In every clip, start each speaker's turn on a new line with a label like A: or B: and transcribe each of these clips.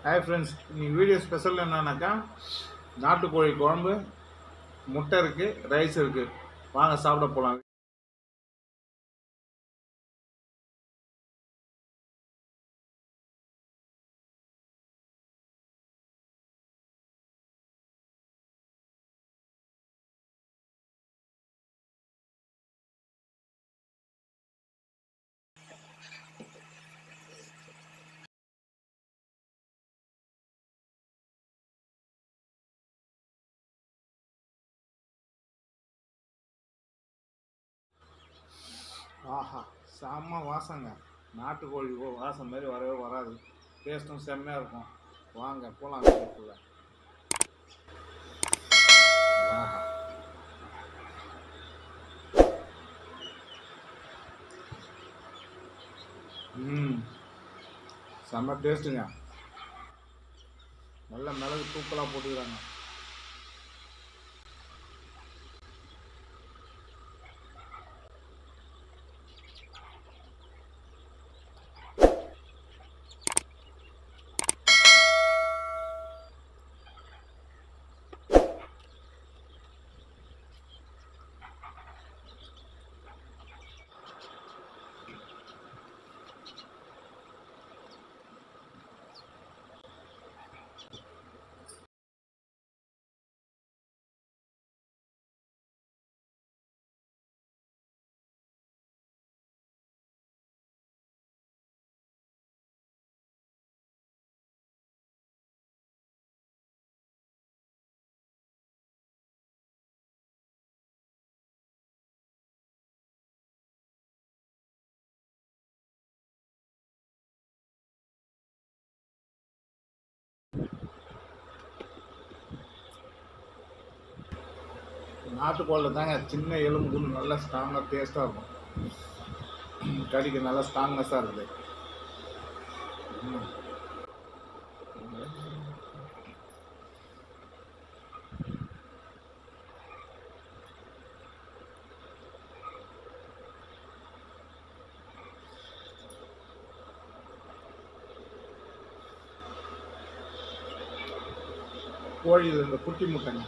A: Hi friends இன்னைக்கு video special என்னன்னாக்கா நாட்டுக்கோழி குழம்பு முட்டை இருக்குது ரைஸ் இருக்குது வாங்க சாப்பிட போகலாம் ஆஹா செம்ம வாசங்க நாட்டுக்கோழி ஓ- வாசம் மாதிரி வரவே வராது டேஸ்ட்டும் செம்மையாக இருக்கும் வாங்க போகலாம் வீட்டுக்குள்ள ஆஹா ம் செம்ம டேஸ்ட்டுங்க நல்ல மிளகு தூக்கலாக போட்டுக்கிறாங்க நாட்டுக்கோழில் தாங்க சின்ன எலும்பு நல்லா ஸ்ட்ராங்காக டேஸ்ட்டாக இருக்கும் கடிக்கு நல்லா ஸ்ட்ராங்னஸாக இருக்குது ம். கோழியில் இந்த குட்டி முட்டைங்க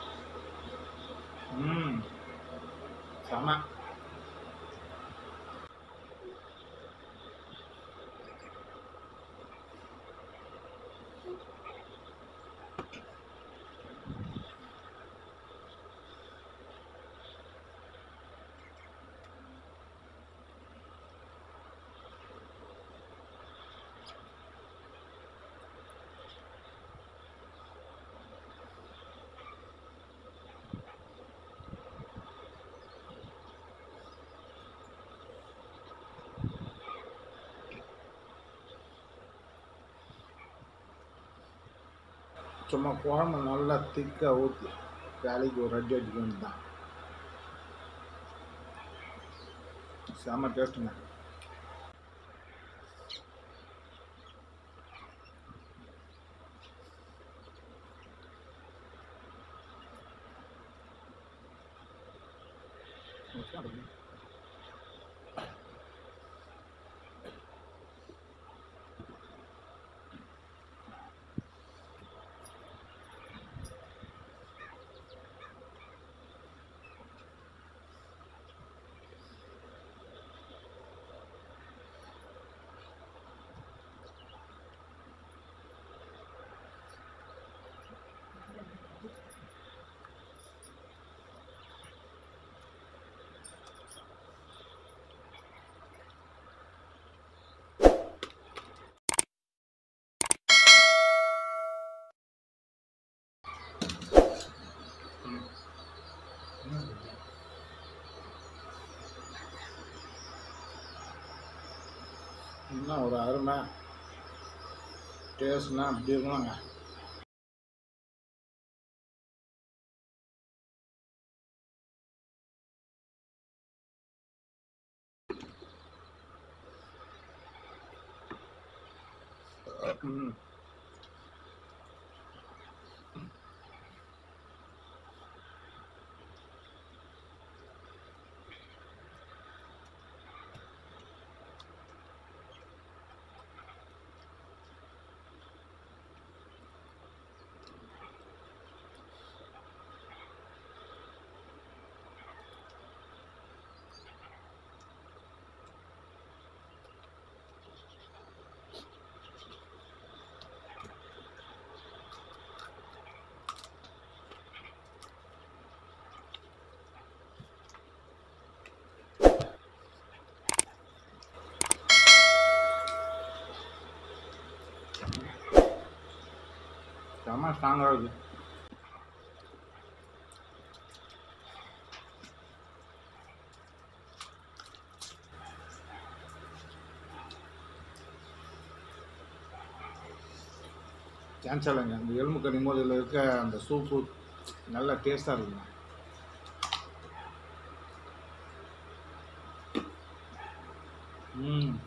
A: ம் செம சும்மா குழம்பு நல்லா திக்காக ஊற்றி வேலைக்கு ஒரு அடி அடிக்க வேண்டியதான் செம்ம டேஸ்ட்டுங்க இன்னும் ஒரு அருமை டேஸ்ட்னா அப்படி இருக்கணுங்க ம் செம்ம ஸ்ட்ராங்காக இருக்குது சான்ஸ் இல்லைங்க அந்த எலும்பு கனி மோதில் இருக்க அந்த சூப்பு நல்ல டேஸ்ட்டாக இருக்குங்க ம்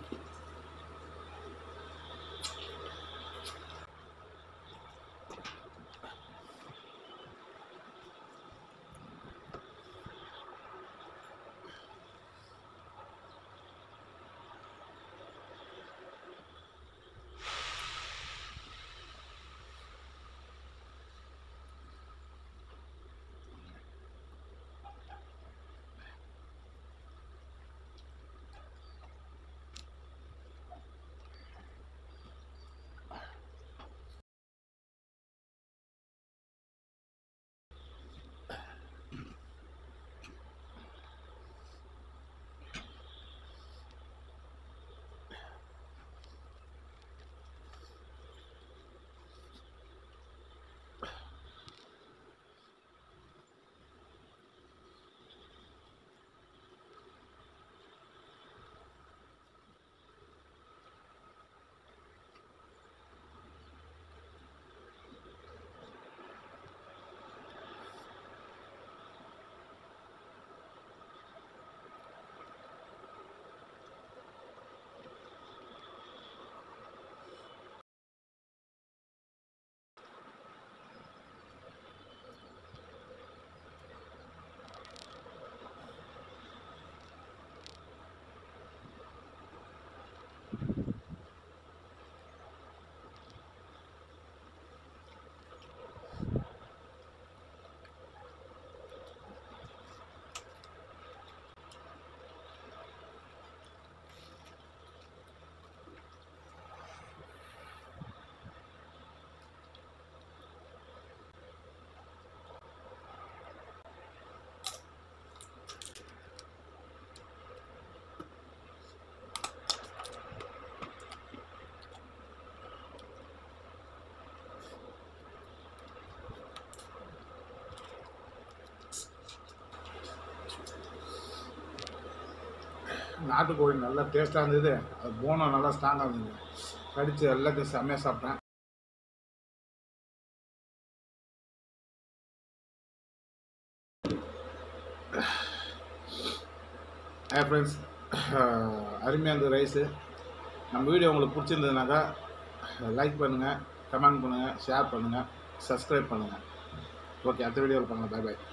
A: நாட்டுக்கோழி நல்லா டேஸ்ட்டாக இருந்தது அது போனம் நல்லா ஸ்ட்ராங்காக இருந்தது கடிச்சு எல்லாத்தையும் செம்மையாக சாப்பிட்டேன் ஹே ஃப்ரெண்ட்ஸ் அருமையாக இருந்தது ரைஸு நம்ம வீடியோ உங்களுக்கு பிடிச்சிருந்ததுனாக்கா லைக் பண்ணுங்கள் கமெண்ட் பண்ணுங்கள் ஷேர் பண்ணுங்கள் சப்ஸ்கிரைப் பண்ணுங்கள் ஓகே அடுத்த வீடியோவில் பண்ணலாம் பை பை